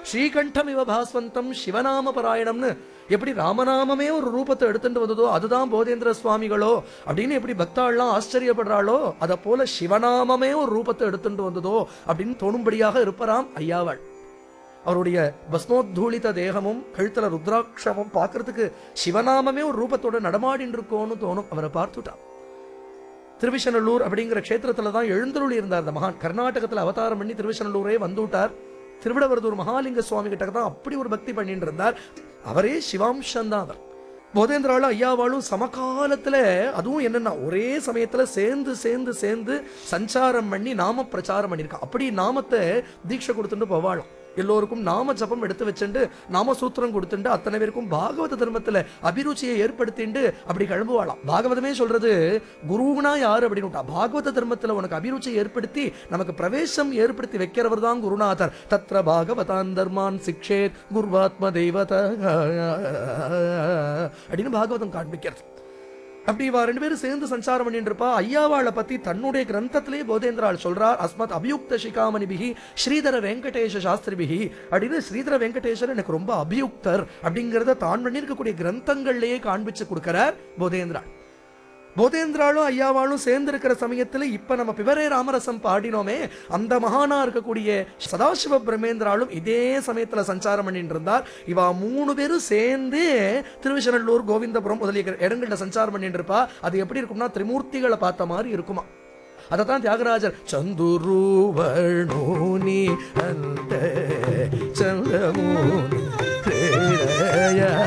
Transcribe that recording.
ஸ்ரீகண்டம் இவ பாஸ்வந்தம் சிவநாம பராயணம்னு எப்படி ராமநாமமே ஒரு ரூபத்தை எடுத்துட்டு வந்ததோ அதுதான் போதேந்திர சுவாமிகளோ அப்படின்னு எப்படி பக்தாள்லாம் ஆச்சரியப்படுறாளோ அத போல சிவநாமமே ஒரு ரூபத்தை எடுத்துட்டு வந்ததோ அப்படின்னு தோணும்படியாக இருப்பராம் ஐயாவாள் அவருடைய பஸ்மோத்தூளித தேகமும் கழுத்துல ருத்ராட்சமும் பார்க்கறதுக்கு சிவநாமமே ஒரு ரூபத்தோட நடமாடின்னு இருக்கோன்னு தோணும் அவரை பார்த்துட்டான் திருவிசநல்லூர் அப்படிங்கிற க்ஷேத்திரத்துல தான் எழுந்தருளி இருந்தார் அந்த மகான் கர்நாடகத்துல அவதாரம் பண்ணி திருவிசநல்லூரே வந்துட்டார் திருவிடவரதூர் மகாலிங்க சுவாமி கிட்ட தான் அப்படி ஒரு பக்தி பண்ணிட்டு இருந்தார் அவரே சிவாம்சம் தான் அவர் போதேந்திராலும் ஐயாவாளும் சமகாலத்துல அதுவும் என்னன்னா ஒரே சமயத்துல சேர்ந்து சேர்ந்து சேர்ந்து சஞ்சாரம் பண்ணி நாம பிரச்சாரம் பண்ணியிருக்கா அப்படி நாமத்தை தீட்சை கொடுத்துட்டு போவாளாம் எல்லோருக்கும் நாம ஜபம் எடுத்து வச்சுண்டு நாம சூத்திரம் கொடுத்துண்டு அத்தனை பேருக்கும் பாகவத தர்மத்துல அபிருச்சியை ஏற்படுத்திண்டு அப்படி கிளம்புவாளாம் பாகவதமே சொல்றது குருனா யாரு அப்படின்னு விட்டா, பாகவத தர்மத்துல உனக்கு அபிருச்சியை ஏற்படுத்தி நமக்கு பிரவேசம் ஏற்படுத்தி வைக்கிறவர் தான் குருநாதர் தத்ர பாகவதான் தர்மான் சிக்ஷேத் குருவாத்ம தெய்வத அப்படின்னு பாகவதம் காண்பிக்கிறது அப்படி இவா ரெண்டு பேரும் சேர்ந்து சஞ்சாரம் பண்ணிட்டு இருப்பா ஐயாவாளை பத்தி தன்னுடைய கிரந்தத்திலே போதேந்திராள் சொல்றார் அஸ்மத் அபியுக்த சிகாமணிபிகி ஸ்ரீதர வெங்கடேஷ சாஸ்திரிபிகி அப்படின்னு ஸ்ரீதர வெங்கடேஷர் எனக்கு ரொம்ப அபியுக்தர் அப்படிங்கறத தான் பண்ணியிருக்கக்கூடிய கிரந்தங்கள்லயே காண்பிச்சு கொடுக்கிறார் போதேந்திராள் போதேந்திராளும் ஐயாவாளும் சேர்ந்து இருக்கிற சமயத்துல இப்ப நம்ம பிவரே ராமரசம் பாடினோமே அந்த மகானா இருக்கக்கூடிய சதாசிவ பிரமேந்திராளும் இதே சமயத்துல சஞ்சாரம் பண்ணிட்டு இருந்தார் இவா மூணு பேரும் சேர்ந்து திருவிசநல்லூர் கோவிந்தபுரம் முதலிய இடங்கள்ல சஞ்சாரம் பண்ணிட்டு இருப்பா அது எப்படி இருக்கும்னா திரிமூர்த்திகளை பார்த்த மாதிரி இருக்குமா அதத்தான் தியாகராஜர் சந்துருவணோனி அந்த சந்திரமூனி